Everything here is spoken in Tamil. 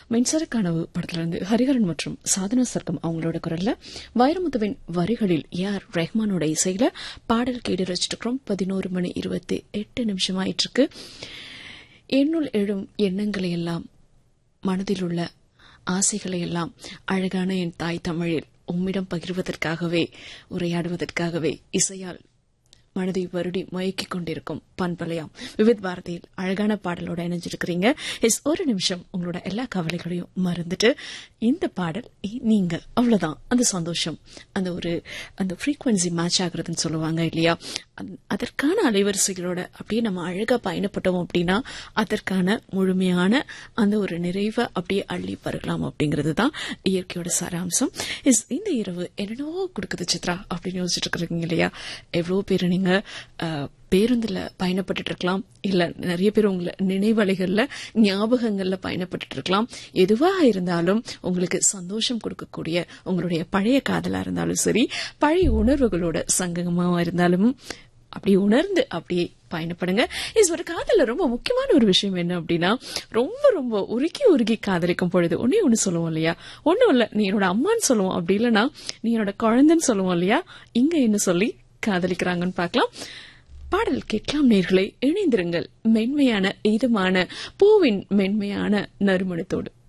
மின்சார கனவு படத்துல இருந்து ஹரிஹரன் மற்றும் சாதனா சர்க்கம் அவங்களோட குரல்ல வைரமுத்துவின் வரிகளில் ஏஆர் ரெஹ்மானோட இசையில பாடல் கேட்டு ரசிச்சிருக்கிறோம் பதினோரு மணி இருபத்தி எட்டு நிமிஷம் ஆயிட்டு இருக்கு என்னுள் எழும் எண்ணங்களை எல்லாம் மனதில் உள்ள ஆசைகளை எல்லாம் அழகான என் தாய் தமிழில் உம்மிடம் பகிர்வதற்காகவே உரையாடுவதற்காகவே இசையால் மனதை வருடி மயக்கிக் கொண்டிருக்கும் பண்பலையாம் விவித் பாரதியில் அழகான பாடலோட இணைஞ்சிருக்கிறீங்க எஸ் ஒரு நிமிஷம் உங்களோட எல்லா கவலைகளையும் மறந்துட்டு இந்த பாடல் இ- நீங்க அவ்வளவுதான் அந்த சந்தோஷம் அந்த ஒரு அந்த ஃப்ரீக்வன்சி மேட்ச் ஆகுறதுன்னு சொல்லுவாங்க இல்லையா அந்த- அதற்கான அலைவரிசைகளோட அப்படியே நம்ம அழகா பயணப்பட்டோம் அப்படின்னா அதற்கான முழுமையான அந்த ஒரு நிறைவை அப்படியே அள்ளி பருகலாம் அப்படிங்கிறது தான் இயற்கையோட சாராம்சம் இஸ் இந்த இரவு என்னென்னவோ கொடுக்குது சித்ரா அப்படின்னு யோசிச்சுட்டு இருக்கிறீங்க இல்லையா எவ்வளவு பேர் நீங்க அஹ், பேருந்துல பயணப்பட்டுட்டு இருக்கலாம் இல்ல நிறைய பேர் உங்களை நினைவலைகள்ல ஞாபகங்கள்ல பயணப்பட்டுட்டு இருக்கலாம் எதுவா இருந்தாலும் உங்களுக்கு சந்தோஷம் கொடுக்கக்கூடிய உங்களுடைய பழைய காதலா இருந்தாலும் சரி பழைய உணர்வுகளோட சங்கமா இருந்தாலும் அப்படி உணர்ந்து அப்படியே பயணப்படுங்க இது ஒரு காதல்ல ரொம்ப முக்கியமான ஒரு விஷயம் என்ன அப்படின்னா ரொம்ப ரொம்ப உருக்கி உருகி காதலிக்கும் பொழுது ஒன்னே ஒண்ணு சொல்லுவோம் இல்லையா ஒண்ணும் இல்ல நீ என்னோட அம்மான்னு சொல்லுவோம் அப்படி இல்லைன்னா நீ என்னோட குழந்தைன்னு சொல்லுவோம் இல்லையா இங்க என்ன சொல்லி காதலிக்கிறாங்கன்னு பார்க்கலாம் பாடல் கேட்கலாம் நேர்களை இணைந்திருங்கள் மென்மையான இதமான பூவின் மென்மையான நறுமணத்தோடு